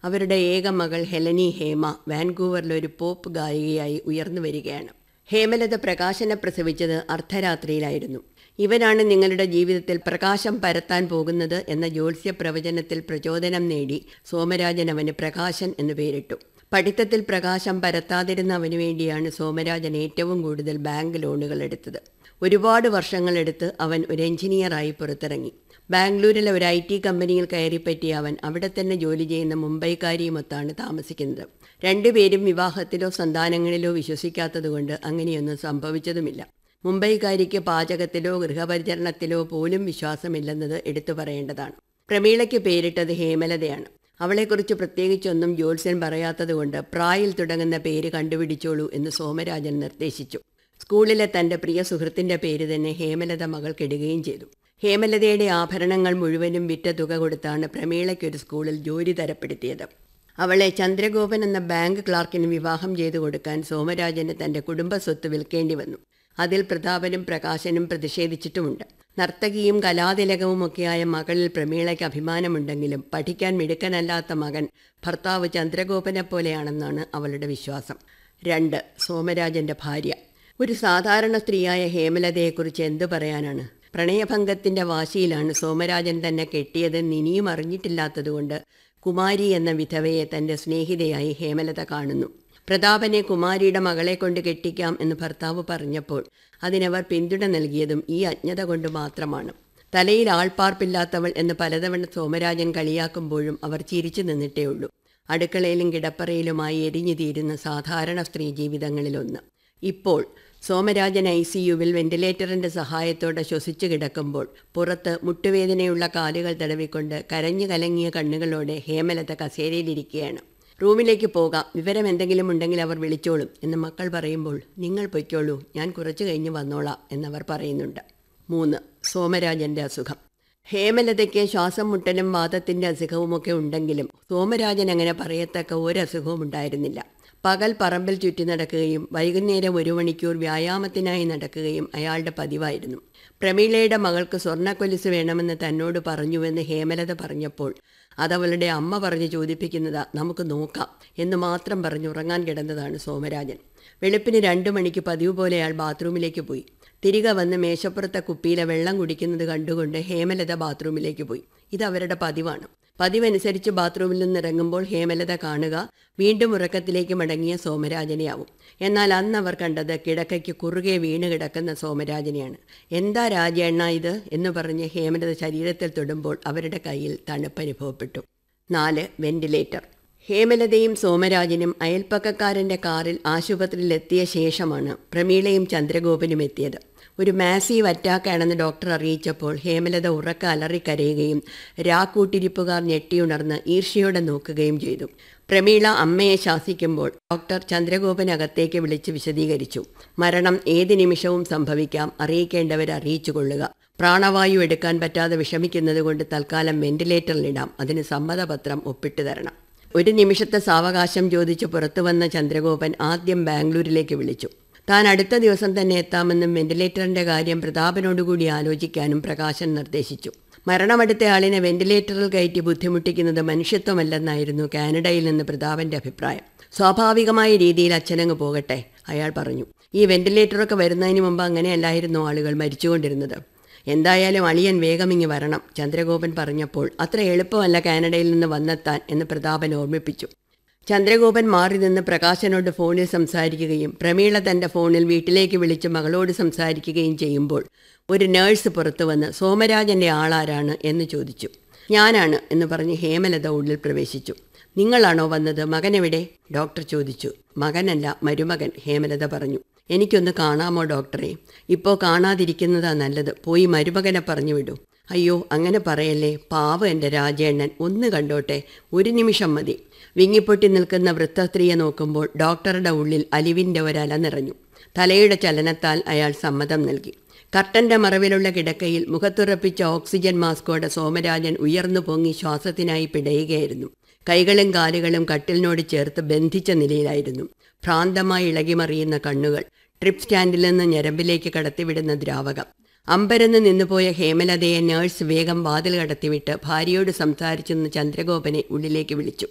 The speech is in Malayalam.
അവരുടെ ഏക മകൾ ഹെലനി ഹേമ വാൻകൂവറിൽ ഒരു പോപ്പ് ഗായികയായി ഉയർന്നു വരികയാണ് ഹേമലത പ്രകാശനെ പ്രസവിച്ചത് അർദ്ധരാത്രിയിലായിരുന്നു ഇവനാണ് നിങ്ങളുടെ ജീവിതത്തിൽ പ്രകാശം പരത്താൻ പോകുന്നത് എന്ന ജ്യോത്സ്യ പ്രവചനത്തിൽ പ്രചോദനം നേടി സോമരാജൻ അവന് പ്രകാശൻ എന്ന് പേരിട്ടു പഠിത്തത്തിൽ പ്രകാശം പരത്താതിരുന്ന അവനു വേണ്ടിയാണ് സോമരാജൻ ഏറ്റവും കൂടുതൽ ബാങ്ക് ലോണുകൾ എടുത്തത് ഒരുപാട് വർഷങ്ങളെടുത്ത് അവൻ ഒരു എഞ്ചിനീയറായി പുറത്തിറങ്ങി ബാംഗ്ലൂരിലെ ഒരു ഐ ടി കമ്പനിയിൽ കയറിപ്പറ്റിയ അവൻ അവിടെ തന്നെ ജോലി ചെയ്യുന്ന മുംബൈക്കാരിയുമൊത്താണ് താമസിക്കുന്നത് രണ്ടുപേരും വിവാഹത്തിലോ സന്താനങ്ങളിലോ വിശ്വസിക്കാത്തതുകൊണ്ട് അങ്ങനെയൊന്നും സംഭവിച്ചതുമില്ല മുംബൈക്കാരിക്ക് പാചകത്തിലോ ഗൃഹപരിചരണത്തിലോ പോലും വിശ്വാസമില്ലെന്നത് എടുത്തു പറയേണ്ടതാണ് പ്രമീളയ്ക്ക് പേരിട്ടത് ഹേമലതയാണ് അവളെക്കുറിച്ച് പ്രത്യേകിച്ചൊന്നും ജ്യോത്സ്യൻ പറയാത്തതുകൊണ്ട് പ്രായിൽ തുടങ്ങുന്ന പേര് കണ്ടുപിടിച്ചോളൂ എന്ന് സോമരാജൻ നിർദ്ദേശിച്ചു സ്കൂളിലെ തൻ്റെ പ്രിയ സുഹൃത്തിൻ്റെ പേര് തന്നെ ഹേമലത മകൾക്കിടുകയും ചെയ്തു ഹേമലതയുടെ ആഭരണങ്ങൾ മുഴുവനും വിറ്റ തുക കൊടുത്താണ് പ്രമീളയ്ക്കൊരു സ്കൂളിൽ ജോലി തരപ്പെടുത്തിയത് അവളെ ചന്ദ്രഗോപൻ എന്ന ബാങ്ക് ക്ലാർക്കിന് വിവാഹം ചെയ്തു കൊടുക്കാൻ സോമരാജന് തൻ്റെ കുടുംബ സ്വത്ത് വിൽക്കേണ്ടി വന്നു അതിൽ പ്രതാപനും പ്രകാശനും പ്രതിഷേധിച്ചിട്ടുമുണ്ട് നർത്തകിയും കലാതിലകവുമൊക്കെയായ മകളിൽ പ്രമീളയ്ക്ക് അഭിമാനമുണ്ടെങ്കിലും പഠിക്കാൻ മിടുക്കനല്ലാത്ത മകൻ ഭർത്താവ് ചന്ദ്രഗോപനെ പോലെയാണെന്നാണ് അവളുടെ വിശ്വാസം രണ്ട് സോമരാജന്റെ ഭാര്യ ഒരു സാധാരണ സ്ത്രീയായ ഹേമലതയെക്കുറിച്ച് എന്തു പറയാനാണ് പ്രണയഭംഗത്തിന്റെ വാശിയിലാണ് സോമരാജൻ തന്നെ കെട്ടിയതെന്ന് ഇനിയും അറിഞ്ഞിട്ടില്ലാത്തതുകൊണ്ട് കുമാരി എന്ന വിധവയെ തന്റെ സ്നേഹിതയായി ഹേമലത കാണുന്നു പ്രതാപനെ കുമാരിയുടെ മകളെ കൊണ്ട് കെട്ടിക്കാം എന്ന് ഭർത്താവ് പറഞ്ഞപ്പോൾ അതിനവർ പിന്തുണ നൽകിയതും ഈ അജ്ഞത കൊണ്ട് മാത്രമാണ് തലയിൽ ആൾപ്പാർപ്പില്ലാത്തവൾ എന്ന് പലതവണ സോമരാജൻ കളിയാക്കുമ്പോഴും അവർ ചിരിച്ചു നിന്നിട്ടേ ഉള്ളൂ അടുക്കളയിലും കിടപ്പറയിലുമായി എരിഞ്ഞു തീരുന്ന സാധാരണ സ്ത്രീ ജീവിതങ്ങളിലൊന്ന് ഇപ്പോൾ സോമരാജൻ ഐ സി യുവിൽ വെന്റിലേറ്ററിന്റെ സഹായത്തോടെ ശ്വസിച്ചു കിടക്കുമ്പോൾ പുറത്ത് മുട്ടുവേദനയുള്ള കാലുകൾ തടവിക്കൊണ്ട് കരഞ്ഞു കലങ്ങിയ കണ്ണുകളോടെ ഹേമലത കസേരയിലിരിക്കുകയാണ് റൂമിലേക്ക് പോകാം വിവരം എന്തെങ്കിലും ഉണ്ടെങ്കിൽ അവർ വിളിച്ചോളും എന്ന് മക്കൾ പറയുമ്പോൾ നിങ്ങൾ പൊയ്ക്കോളൂ ഞാൻ കുറച്ചു കഴിഞ്ഞ് വന്നോളാം എന്നവർ പറയുന്നുണ്ട് മൂന്ന് സോമരാജന്റെ അസുഖം ഹേമലതയ്ക്ക് ശ്വാസം മുട്ടലും വാദത്തിൻ്റെ അസുഖവുമൊക്കെ ഉണ്ടെങ്കിലും സോമരാജൻ അങ്ങനെ പറയത്തക്ക ഒരസുഖവും ഉണ്ടായിരുന്നില്ല പകൽ പറമ്പിൽ ചുറ്റി നടക്കുകയും വൈകുന്നേരം ഒരു മണിക്കൂർ വ്യായാമത്തിനായി നടക്കുകയും അയാളുടെ പതിവായിരുന്നു പ്രമീളയുടെ മകൾക്ക് സ്വർണ്ണക്കൊലിസ് വേണമെന്ന് തന്നോട് പറഞ്ഞുവെന്ന് ഹേമലത പറഞ്ഞപ്പോൾ അതവളുടെ അമ്മ പറഞ്ഞ് ചോദിപ്പിക്കുന്നതാ നമുക്ക് നോക്കാം എന്ന് മാത്രം പറഞ്ഞുറങ്ങാൻ കിടന്നതാണ് സോമരാജൻ വെളുപ്പിന് രണ്ടു മണിക്ക് പതിവ് പോലെ അയാൾ ബാത്റൂമിലേക്ക് പോയി തിരികെ വന്ന് മേശപ്പുറത്തെ കുപ്പിയിലെ വെള്ളം കുടിക്കുന്നത് കണ്ടുകൊണ്ട് ഹേമലത ബാത്റൂമിലേക്ക് പോയി ഇത് അവരുടെ പതിവാണ് പതിവനുസരിച്ച് ബാത്റൂമിൽ നിന്ന് ഇറങ്ങുമ്പോൾ ഹേമലത കാണുക വീണ്ടും ഉറക്കത്തിലേക്ക് മടങ്ങിയ സോമരാജനെയാവും എന്നാൽ അന്ന് അവർ കണ്ടത് കിടക്കയ്ക്ക് കുറുകെ വീണ് കിടക്കുന്ന സോമരാജനെയാണ് എന്താ രാജേണ്ണ ഇത് എന്ന് പറഞ്ഞ് ഹേമലത ശരീരത്തിൽ തൊടുമ്പോൾ അവരുടെ കയ്യിൽ തണുപ്പനുഭവപ്പെട്ടു നാല് വെന്റിലേറ്റർ ഹേമലതയും സോമരാജനും അയൽപ്പക്കക്കാരൻ്റെ കാറിൽ ആശുപത്രിയിൽ എത്തിയ ശേഷമാണ് പ്രമീളയും ചന്ദ്രഗോപനും എത്തിയത് ഒരു മാസീവ് അറ്റാക്കാണെന്ന് ഡോക്ടർ അറിയിച്ചപ്പോൾ ഹേമലത ഉറക്ക അലറിക്കരയുകയും രാക്കൂട്ടിരിപ്പുകാർ ഞെട്ടിയുണർന്ന് ഈർഷ്യയോടെ നോക്കുകയും ചെയ്തു പ്രമീള അമ്മയെ ശാസിക്കുമ്പോൾ ഡോക്ടർ ചന്ദ്രഗോപനകത്തേക്ക് വിളിച്ച് വിശദീകരിച്ചു മരണം ഏത് നിമിഷവും സംഭവിക്കാം അറിയിക്കേണ്ടവരെ അറിയിച്ചു കൊള്ളുക പ്രാണവായു എടുക്കാൻ പറ്റാതെ വിഷമിക്കുന്നത് കൊണ്ട് തൽക്കാലം വെന്റിലേറ്ററിലിടാം അതിന് സമ്മതപത്രം ഒപ്പിട്ടു തരണം ഒരു നിമിഷത്തെ സാവകാശം ചോദിച്ച് പുറത്തു വന്ന ചന്ദ്രഗോപൻ ആദ്യം ബാംഗ്ലൂരിലേക്ക് വിളിച്ചു താൻ അടുത്ത ദിവസം തന്നെ എത്താമെന്നും വെന്റിലേറ്ററിന്റെ കാര്യം പ്രതാപനോടുകൂടി ആലോചിക്കാനും പ്രകാശൻ നിർദ്ദേശിച്ചു മരണമടുത്ത ആളിനെ വെന്റിലേറ്ററിൽ കയറ്റി ബുദ്ധിമുട്ടിക്കുന്നത് മനുഷ്യത്വമല്ലെന്നായിരുന്നു കാനഡയിൽ നിന്ന് പ്രതാപന്റെ അഭിപ്രായം സ്വാഭാവികമായ രീതിയിൽ അച്ഛനങ്ങ് പോകട്ടെ അയാൾ പറഞ്ഞു ഈ വെന്റിലേറ്ററൊക്കെ വരുന്നതിന് മുമ്പ് അങ്ങനെയല്ലായിരുന്നു ആളുകൾ മരിച്ചുകൊണ്ടിരുന്നത് എന്തായാലും അളിയൻ വേഗമിങ്ങി വരണം ചന്ദ്രഗോപൻ പറഞ്ഞപ്പോൾ അത്ര എളുപ്പമല്ല കാനഡയിൽ നിന്ന് വന്നെത്താൻ എന്ന് പ്രതാപൻ ഓർമ്മിപ്പിച്ചു ചന്ദ്രഗോപൻ മാറി നിന്ന് പ്രകാശനോട് ഫോണിൽ സംസാരിക്കുകയും പ്രമീള തൻ്റെ ഫോണിൽ വീട്ടിലേക്ക് വിളിച്ച് മകളോട് സംസാരിക്കുകയും ചെയ്യുമ്പോൾ ഒരു നേഴ്സ് പുറത്തു വന്ന് സോമരാജൻ്റെ ആളാരാണ് എന്ന് ചോദിച്ചു ഞാനാണ് എന്ന് പറഞ്ഞ് ഹേമലത ഉള്ളിൽ പ്രവേശിച്ചു നിങ്ങളാണോ വന്നത് മകനെവിടെ ഡോക്ടർ ചോദിച്ചു മകനല്ല മരുമകൻ ഹേമലത പറഞ്ഞു എനിക്കൊന്ന് കാണാമോ ഡോക്ടറെ ഇപ്പോൾ കാണാതിരിക്കുന്നതാ നല്ലത് പോയി മരുമകനെ പറഞ്ഞു വിടൂ അയ്യോ അങ്ങനെ പറയല്ലേ പാവ എൻ്റെ രാജേണ്ണൻ ഒന്ന് കണ്ടോട്ടെ ഒരു നിമിഷം മതി വിങ്ങിപ്പൊട്ടി നിൽക്കുന്ന വൃത്തസ്ത്രീയെ നോക്കുമ്പോൾ ഡോക്ടറുടെ ഉള്ളിൽ അലിവിൻ്റെ ഒരല നിറഞ്ഞു തലയുടെ ചലനത്താൽ അയാൾ സമ്മതം നൽകി കർട്ടന്റെ മറവിലുള്ള കിടക്കയിൽ മുഖത്തുറപ്പിച്ച ഓക്സിജൻ മാസ്കോടെ സോമരാജൻ ഉയർന്നു പൊങ്ങി ശ്വാസത്തിനായി പിടയുകയായിരുന്നു കൈകളും കാലുകളും കട്ടിലിനോട് ചേർത്ത് ബന്ധിച്ച നിലയിലായിരുന്നു ഭ്രാന്തമായി ഇളകിമറിയുന്ന കണ്ണുകൾ ട്രിപ്പ് സ്റ്റാൻഡിൽ നിന്ന് ഞരമ്പിലേക്ക് കടത്തിവിടുന്ന ദ്രാവകം അമ്പരന്ന് നിന്നുപോയ ഹേമലതയെ നേഴ്സ് വേഗം വാതിൽ കടത്തിവിട്ട് ഭാര്യയോട് സംസാരിച്ചെന്ന് ചന്ദ്രഗോപനെ ഉള്ളിലേക്ക് വിളിച്ചു